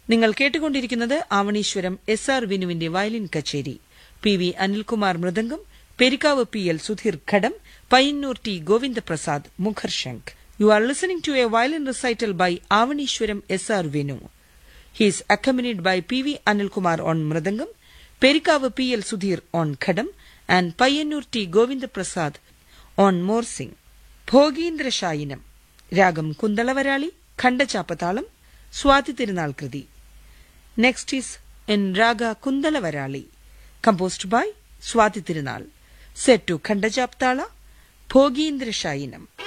നിങ്ങൾ കേട്ടുകൊണ്ടിരിക്കുന്നത് Avaneeswaram S R വിനുവിന്റെ വയലിൻ കച്ചേരി പി വി അനിൽകുമാർ മൃദംഗം പെരിക്കാവ് പി എൽ സുധീർ ഘടം പയ്യന്നൂർ ടി ഗോവിന്ദപ്രസാദ് മുഖർശങ്ക് you are listening to a violin recital by Avaneeswaram S R Vinu He is accompanied by P.V. Anilkumar on Mradangam, Perikavu P.L. Sudhir on Khadam, and Payanur T. Govinda Prasad on Morsing. ഭോഗീന്ദ്ര ശായിനം രാഗം കുന്തളവരാളി ഖണ്ഡചാപ്പതാളം സ്വാതി തിരുനാൾ കൃതി next is in raga Kuntalavarali composed by Swathi Thirunal set to ഖണ്ഡചാപ്താള ഭോഗീന്ദ്ര ശായിനം